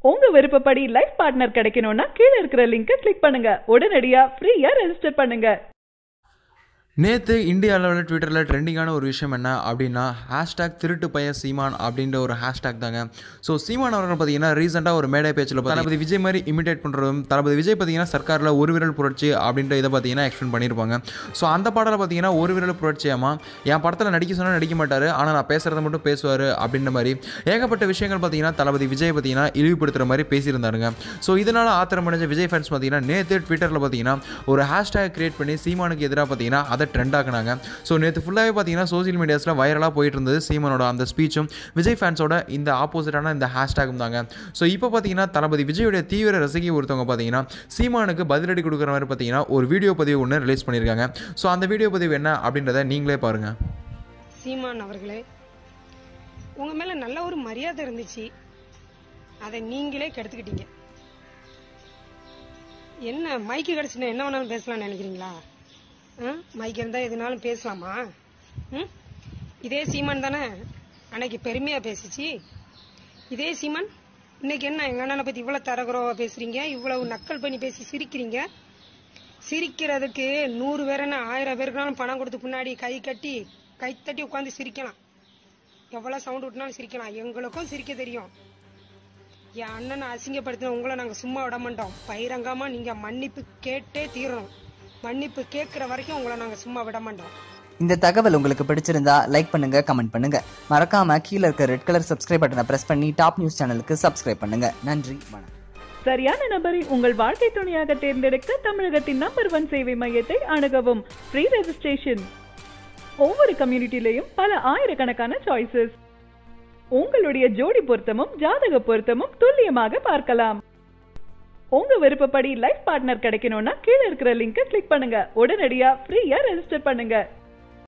உங்க விருப்பப்படி life partner கிடைக்கணும்னா கீழே இருக்கிற லிங்கை கிளிக் பண்ணுங்க உடனடியா ஃப்ரீயா ரெஜிஸ்டர் பண்ணுங்க நேற்று இந்திய அளவில் ட்விட்டரில் ட்ரெண்டிங்கான ஒரு விஷயம் என்ன அப்படின்னா ஹேஷ்டாக் திருட்டு பைய சீமான் அப்படின்ற ஒரு ஹேஷ்டாக் தாங்க ஸோ சீமான் அவர்கள் பார்த்தீங்கன்னா ரீசெண்டாக ஒரு மேடை பேச்சில் தளபதி விஜய் மாதிரி இமிடேட் பண்ணுறதும் தளபதி விஜய் பார்த்தீங்கன்னா சர்க்காரில் ஒரு விரல் புரட்சி அப்படின்ற இதை பார்த்தீங்கன்னா எக்ஸ்பிளைன் பண்ணியிருப்பாங்க ஸோ அந்த பாடலை பார்த்தீங்கன்னா ஒரு விரல் புரட்சியாமா என் படத்தில் நடிக்க சொன்னால் நடிக்க மாட்டார் ஆனால் நான் பேசுகிறத மட்டும் பேசுவார் அப்படின்ற மாதிரி ஏகப்பட்ட விஷயங்கள் பார்த்தீங்கன்னா தளபதி விஜய் பார்த்தீங்கன்னா இழிவுபடுத்துகிற மாதிரி பேசியிருந்தாருங்க ஸோ இதனால் ஆத்திரம் அடைஞ்ச விஜய் ஃபேன்ஸ் பார்த்தீங்கன்னா நேற்று ட்விட்டரில் பார்த்தீங்கன்னா ஒரு ஹேஷ்டேக் கிரியேட் பண்ணி சீமானுக்கு எதிராக பார்த்தீங்கன்னா அதை ட்ரெண்ட் ஆக்குனாங்க ஸோ நேற்று ஃபுல்லாகவே பார்த்தீங்கன்னா சோசியல் மீடியாஸில் வைரலாக போயிட்டு இருந்தது சீமானோட அந்த ஸ்பீச்சும் விஜய் ஃபேன்ஸோட இந்த ஆப்போசிட்டான இந்த ஹேஷ்டேக்கும் தாங்க ஸோ இப்போ பார்த்தீங்கன்னா தளபதி விஜயோட தீவிர ரசிகை ஒருத்தவங்க பார்த்தீங்கன்னா சீமானுக்கு பதிலடி கொடுக்குற மாதிரி பார்த்தீங்கன்னா ஒரு வீடியோ பதிவு ஒன்று ரிலீஸ் பண்ணியிருக்காங்க ஸோ அந்த வீடியோ பதிவு என்ன அப்படின்றத நீங்களே பாருங்கள் சீமான் அவர்களே உங்க மேல நல்ல ஒரு மரியாதை இருந்துச்சு அதை நீங்களே கெடுத்துக்கிட்டீங்க என்ன மைக்கு கிடைச்சுன்னா என்ன வேணாலும் பேசலாம்னு நினைக்கிறீங்களா ஆ? மைக் இருந்தா எதுனாலும் பேசலாமா ம்? இதே சீமான் தானே அன்னைக்கு பெருமையா பேசிச்சு இதே சீமான் இன்னைக்கு என்ன எங்க அண்ணனை பத்தி இவ்வளவு தரகுறவா பேசுறீங்க இவ்வளவு நக்கல் பண்ணி பேசி சிரிக்கிறீங்க சிரிக்கிறதுக்கு நூறு பேர் என்ன ஆயிரம் பேருக்குனாலும் பணம் கொடுத்து பின்னாடி கை கட்டி கை தட்டி உட்காந்து சிரிக்கலாம் எவ்வளவு சவுண்ட் விட்டுனாலும் சிரிக்கலாம் எங்களுக்கும் சிரிக்க தெரியும் என் அண்ணனை அசிங்கப்படுத்தின உங்களை நாங்க சும்மா விட மாட்டோம் பயிரங்காம நீங்க மன்னிப்பு கேட்டே தீரணும் மன்னிப்பு கேட்கிற வரைக்கும் உங்களை நாங்க சும்மா விட மாட்டோம் இந்த தகவல் உங்களுக்கு பிடிச்சிருந்தா லைக் பண்ணுங்க கமெண்ட் பண்ணுங்க மறக்காம கீழே இருக்க ரெட் கலர் சப்ஸ்கிரைப் பட்டனை பிரஸ் பண்ணி டாப் நியூஸ் சேனலுக்கு சப்ஸ்கிரைப் பண்ணுங்க நன்றி வணக்கம் சரியான நபரை உங்கள் வாழ்க்கை துணையாக தேர்ந்தெடுக்க தமிழகத்தின் நம்பர் ஒன் சேவை மையத்தை அணுகவும் ஃப்ரீ ரெஜிஸ்ட்ரேஷன் ஒவ்வொரு கம்யூனிட்டிலையும் பல ஆயிரக்கணக்கான சாய்ஸஸ் உங்களுடைய ஜோடி பொருத்தமும் ஜாதக பொருத்தமும் துல்லியமாக பார்க்கலாம் உங்க விருப்பப்படி லைஃப் பார்ட்னர் கிடைக்கணும்னா கீழே இருக்கிற லிங்கை கிளிக் பண்ணுங்க உடனடியா ஃப்ரீயா ரெஜிஸ்டர் பண்ணுங்க